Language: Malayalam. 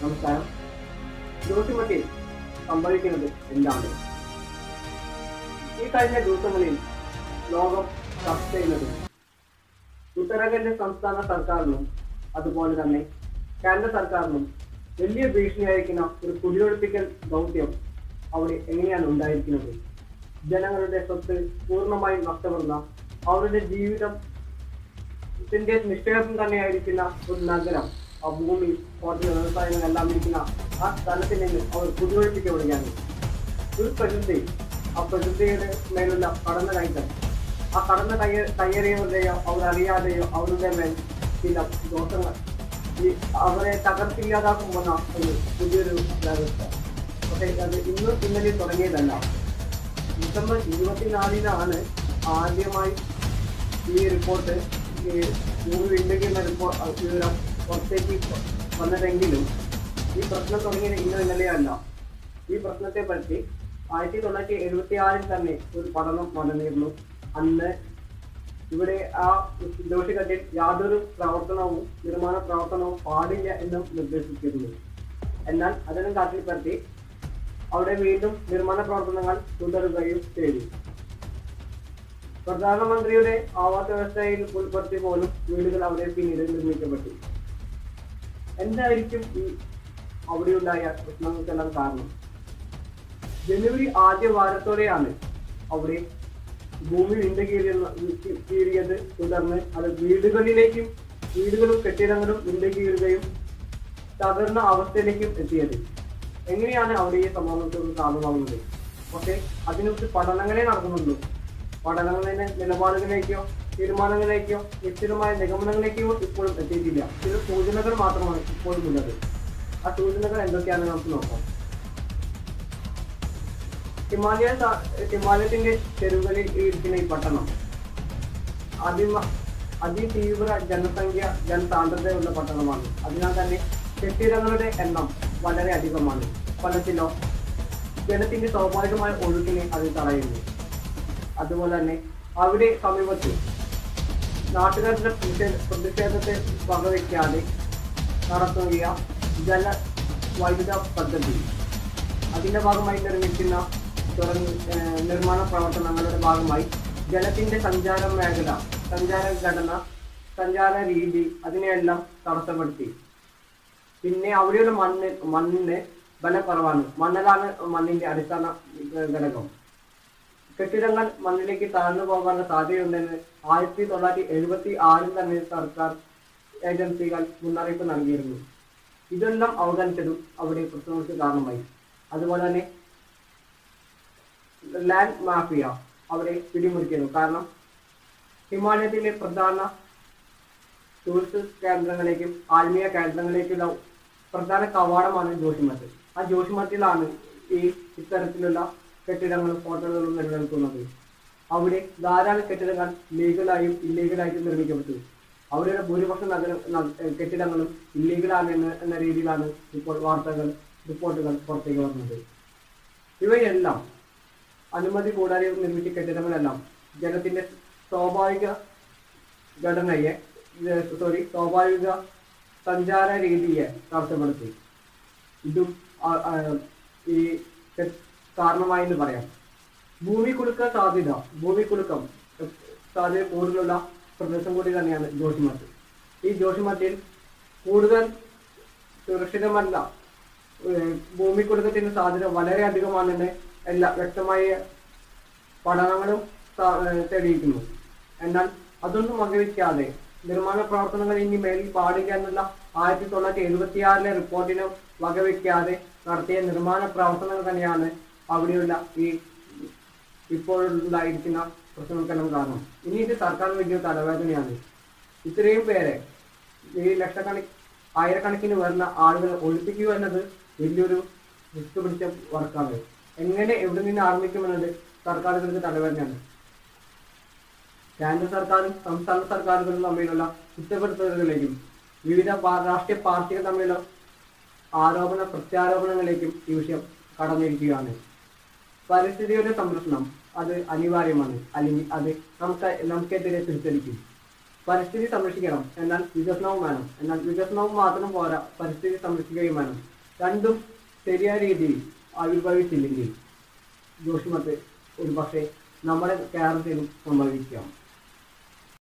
നമസ്കാരം ജോഷിമട്ടിൽ സംഭവിക്കുന്നത് എന്താണ് ഈ കഴിഞ്ഞ ദിവസങ്ങളിൽ ലോകം ചർച്ച ചെയ്യുന്നത് ഉത്തരാഖണ്ഡ് സംസ്ഥാന സർക്കാരിനും അതുപോലെ തന്നെ കേന്ദ്ര സർക്കാരിനും വലിയ ഭീഷണിയായിരിക്കുന്ന ഒരു കുടിയൊഴിപ്പിക്കൽ ദൗത്യം അവിടെ എങ്ങനെയാണ് ഉണ്ടായിരിക്കുന്നത് ജനങ്ങളുടെ സ്വത്ത് പൂർണ്ണമായും നഷ്ടപ്പെടുന്ന അവരുടെ ജീവിതം ഇതിന്റെ നിക്ഷേപം തന്നെയായിരിക്കുന്ന ഒരു നഗരം ആ ഭൂമി ഹോട്ടൽ വ്യവസായങ്ങളെല്ലാം ഇരിക്കുന്ന ആ സ്ഥലത്തിൽ നിന്ന് അവർ കുടിയൊഴിപ്പിക്കപ്പെടുകയാണ് ഒരു പ്രകൃതി ആ പ്രകൃതിയുടെ മേലുള്ള കടന്നു കയറ്റം ആ കടന്നു കയ്യ കയ്യേറിയവരുടെയോ അവരറിയാതെയോ അവരുടെ മേൽ ചില ദോഷങ്ങൾ ഈ അവരെ തകർത്തില്ലാതാക്കുമെന്ന ഒരു പുതിയൊരു വ്യവസ്ഥ പക്ഷേ അത് ഇന്നും ഇന്നലെയും തുടങ്ങിയതല്ല ഡിസംബർ ഇരുപത്തിനാലിനാണ് ആദ്യമായി ഈ റിപ്പോർട്ട് ഈ മൂന്ന് വിണ്ടയ്ക്കുന്ന റിപ്പോർട്ട് വിവരം പുറത്തേക്ക് വന്നതെങ്കിലും ഈ പ്രശ്നം തുടങ്ങിയത് ഇന്നും ഇന്നലെയല്ല ഈ പ്രശ്നത്തെ പറ്റി ആയിരത്തി തൊള്ളായിരത്തി എഴുപത്തി ആറിൽ തന്നെ ഒരു പഠനം നടന്നിരുന്നു അന്ന് ഇവിടെ ആ ദോഷികത്തിൽ യാതൊരു പ്രവർത്തനവും നിർമ്മാണ പ്രവർത്തനവും പാടില്ല എന്നും നിർദ്ദേശിച്ചിരുന്നു എന്നാൽ അതിനും കാറ്റിൽപ്പെടുത്തി അവിടെ വീണ്ടും നിർമ്മാണ പ്രവർത്തനങ്ങൾ തുടരുകയും ചെയ്തു പ്രധാനമന്ത്രിയുടെ ആവാസ വ്യവസ്ഥയിൽ ഉൾപ്പെടുത്തി പോലും വീടുകൾ അവിടെ പിന്നീട് നിർമ്മിക്കപ്പെട്ടു എന്തായിരിക്കും ഈ അവിടെയുണ്ടായ പ്രശ്നങ്ങൾക്കെല്ലാം കാരണം ജനുവരി ആദ്യ വാരത്തോടെയാണ് അവിടെ ഭൂമി വിണ്ട കീറിയത് തുടർന്ന് അത് വീടുകളിലേക്കും വീടുകളും കെട്ടിടങ്ങളും വിണ്ട കീറുകയും തകർന്ന അവസ്ഥയിലേക്കും എത്തിയത് എങ്ങനെയാണ് അവിടെ ഈ സംഭവങ്ങൾക്ക് കാരണമാകുന്നത് പക്ഷേ അതിനെക്കുറിച്ച് പഠനങ്ങളെ നടക്കുന്നുള്ളൂ പഠനങ്ങളിലെ നിലപാടുകളിലേക്കോ തീരുമാനങ്ങളിലേക്കോ നിശ്ചിതമായ നിഗമനങ്ങളിലേക്കോ ഇപ്പോഴും എത്തിയിട്ടില്ല ചില സൂചനകൾ മാത്രമാണ് ഇപ്പോഴും ഉള്ളത് ആ സൂചനകൾ എന്തൊക്കെയാണെന്ന് നമുക്ക് നോക്കാം ഹിമാലയ സ- ഹിമാലയത്തിന്റെ തെരുവുകളിൽ ഇരിക്കുന്ന ഈ പട്ടണം അതിമ അതിതീവ്ര ജനസംഖ്യ ജനസാന്ദ്രതയുള്ള പട്ടണമാണ് അതിനാൽ തന്നെ കെട്ടിടങ്ങളുടെ എണ്ണം വളരെ അധികമാണ് ഫലത്തിലോ ജലത്തിന്റെ സ്വാഭാവികമായ ഒഴുക്കിനെ അത് തടയുന്നു അതുപോലെ തന്നെ അവിടെ സമീപത്ത് നാട്ടുകാരുടെ പ്രതിഷേ- പ്രതിഷേധത്തെ വകവയ്ക്കാതെ നടത്തുക ജല വൈദ്യുത പദ്ധതി അതിന്റെ ഭാഗമായി നിർമ്മിക്കുന്ന തുടങ്ങി ഏഹ് നിർമ്മാണ പ്രവർത്തനങ്ങളുടെ ഭാഗമായി ജലത്തിന്റെ സഞ്ചാര മേഖല സഞ്ചാര ഘടന സഞ്ചാര രീതി അതിനെയെല്ലാം തടസ്സപ്പെടുത്തി പിന്നെ അവിടെയുള്ള മണ്ണ് മണ്ണിന് ബലക്കുറവാണ് മണ്ണലാണ് മണ്ണിന്റെ അടിസ്ഥാന ഏഹ് ഘടകം കെട്ടിടങ്ങൾ മണ്ണിലേക്ക് താഴ്ന്നു പോകാനുള്ള സാധ്യതയുണ്ടെന്ന് ആയിരത്തി തൊള്ളായിരത്തി എഴുപത്തി ആറിൽ തന്നെ സർക്കാർ ഏജൻസികൾ മുന്നറിയിപ്പ് നൽകിയിരുന്നു ഇതെല്ലാം അവഗണിച്ചതും അവിടെ പ്രശ്നങ്ങൾക്ക് കാരണമായി അതുപോലെ തന്നെ ലാൻഡ് മാഫിയ അവിടെ പിടിമുറുക്കിയിരുന്നു കാരണം ഹിമാലയത്തിലെ പ്രധാന ടൂറിസ്റ്റ് കേന്ദ്രങ്ങളിലേക്കും ആത്മീയ കേന്ദ്രങ്ങളിലേക്കുള്ള പ്രധാന കവാടമാണ് ജോഷിമത്ത് ആ ജോഷിമത്തിലാണ് ഈ ഇത്തരത്തിലുള്ള കെട്ടിടങ്ങളും ഹോട്ടലുകളും നിലനിൽക്കുന്നത് അവിടെ ധാരാളം കെട്ടിടങ്ങൾ ലീഗലായും ഇല്ലീഗലായിട്ടും നിർമ്മിക്കപ്പെട്ടു അവിടെയുള്ള ഭൂരിപക്ഷം നഗര ന- കെട്ടിടങ്ങളും ഇല്ലീഗലാണ് എന്ന എന്ന രീതിയിലാണ് ഇപ്പോൾ വാർത്തകൾ റിപ്പോർട്ടുകൾ പുറത്തേക്ക് വരുന്നത് ഇവയെല്ലാം അനുമതി കൂടാതെ നിർമ്മിച്ച കെട്ടിടങ്ങളെല്ലാം ജലത്തിന്റെ സ്വാഭാവിക ഘടനയെ സോറി സ്വാഭാവിക സഞ്ചാര രീതിയെ തടസ്സപ്പെടുത്തി ഇതും ആ- ആ, ഈ തെ- കാരണമായി എന്ന് പറയാം ഭൂമി കുലുക്ക സാധ്യത ഭൂമി കുലുക്കം സാധ്യത കൂടുതലുള്ള പ്രദേശം കൂടി തന്നെയാണ് ജോഷിമത്ത് ഈ ജോഷിമത്തിൽ കൂടുതൽ സുരക്ഷിതമല്ല ഏഹ് ഭൂമി കുലുക്കത്തിന്റെ സാധ്യത വളരെ അധികമാണെന്ന് എല്ലാ വ്യക്തമായ പഠനങ്ങളും സ- ഏഹ് തെളിയിക്കുന്നു എന്നാൽ അതൊന്നും വകവയ്ക്കാതെ നിർമ്മാണ പ്രവർത്തനങ്ങൾ ഇനി മേലിൽ പാടില്ല എന്നുള്ള ആയിരത്തി തൊള്ളായിരത്തി എഴുപത്തി ആറിലെ റിപ്പോർട്ടിന് വകവയ്ക്കാതെ നടത്തിയ നിർമ്മാണ പ്രവർത്തനങ്ങൾ തന്നെയാണ് അവിടെയുള്ള ഈ ഇപ്പോഴുണ്ടായിരിക്കുന്ന പ്രശ്നങ്ങൾക്കെല്ലാം കാരണം ഇനി ഇത് സർക്കാർ വലിയ തലവേദനയാണ് ഇത്രയും പേരെ ഈ ലക്ഷക്കണി ആയിരക്കണക്കിന് വരുന്ന ആളുകളെ ഒഴിപ്പിക്കുക എന്നത് വലിയൊരു റിസ്ക് പിടിച്ച വർക്കാണ് എങ്ങനെ എവിടെ നിന്ന് ആരംഭിക്കുമെന്നത് സർക്കാരുകൾക്ക് തലവേദനയാണ് കേന്ദ്ര സർക്കാരും സംസ്ഥാന സർക്കാരുകളും തമ്മിലുള്ള കുറ്റപ്പെടുത്തലുകളിലേക്കും വിവിധ പാ- രാഷ്ട്രീയ പാർട്ടികൾ തമ്മിലുള്ള ആരോപണ പ്രത്യാരോപണങ്ങളിലേക്കും ഈ വിഷയം കടന്നിരിക്കുകയാണ് പരിസ്ഥിതിയുടെ സംരക്ഷണം അത് അനിവാര്യമാണ് അല്ലെങ്കിൽ അത് നമുക്ക് നമുക്കെതിരെ തിരിച്ചടിക്കും പരിസ്ഥിതി സംരക്ഷിക്കണം എന്നാൽ വികസനവും വേണം എന്നാൽ വികസനവും മാത്രം പോരാ പരിസ്ഥിതി സംരക്ഷിക്കുകയും വേണം രണ്ടും ശരിയായ രീതിയിൽ ആവിർഭവിച്ചില്ലെങ്കിൽ ജോഷിമത്ത് ഒരു പക്ഷേ നമ്മുടെ കേരളത്തിലും സംഭവിക്കാം